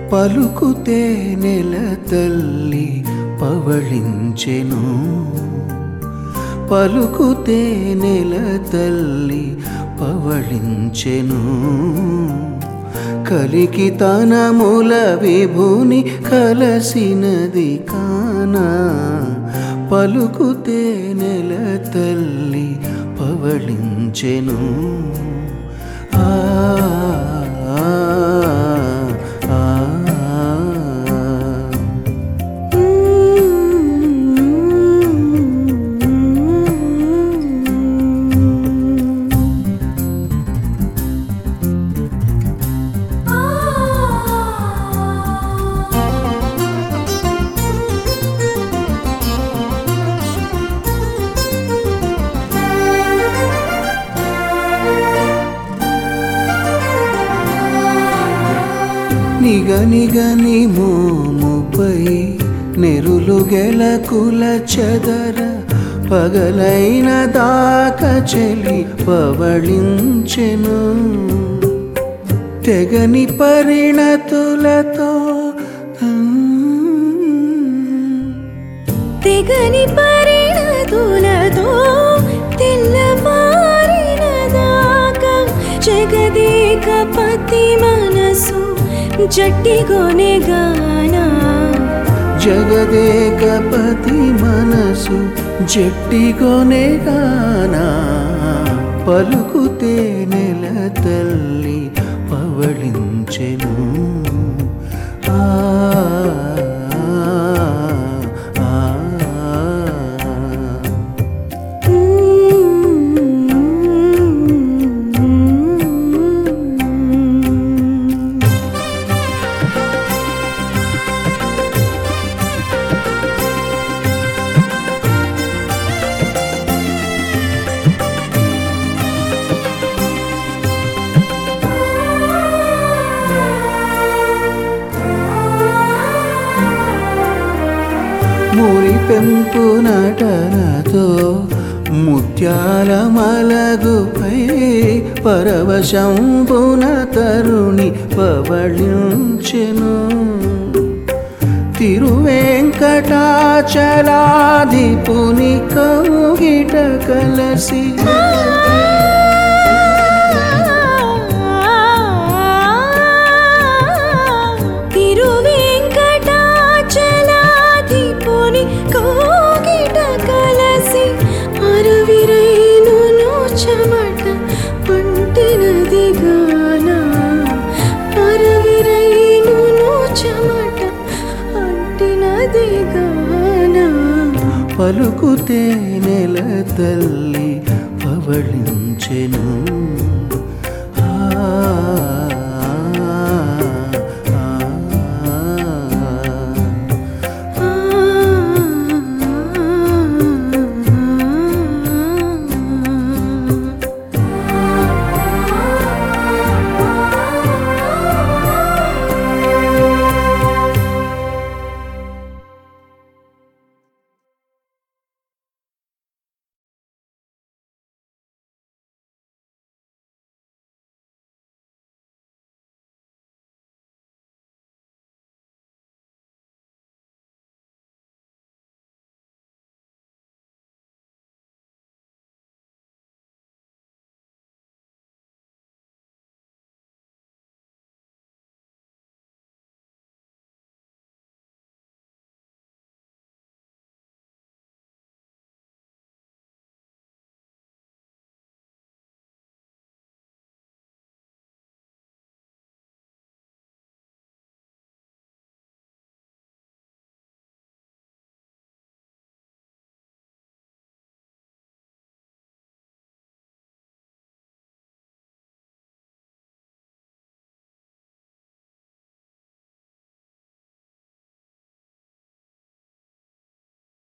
పలుకుతే నెల తల్లి పవళించెను పలుకుతే నెల తల్లి పవళించెను కలికి తనముల విభుని కలసినది కానా పలుకుతే నెల తల్లి పవళించెను ఆ ఆ, ఆ, ఆ. నిగనిగని మోముపై నెరులు గెలకుల చెదర పగలైన దాక చెలి పవళించెను తెగని పరిణతులతో తెగని పరిణతులతో తెల్లవారిన దాకా జగదేక పతి మనసు జట్టిగొనే గానా జగదేకపతి మనసు జట్టిగొనే గానా పలుకుతే నెల తల్లి పవళించెను ఆ ఆ, ఆ. మురి పెంపు నటనతో ముత్యాల మలగుపై పరవశంపున తరుణి పవళించెను తిరువెంకటాచలాధిపుని కౌగిట కలసి తిరువెంకటాచలాధిపుని కోగిట కలసి అరవిరైను చెమట పంటినది గానా అరవిరైను చెమట అంటినది గానా పలుకుతే నెల తల్లి పవళించెను ఆ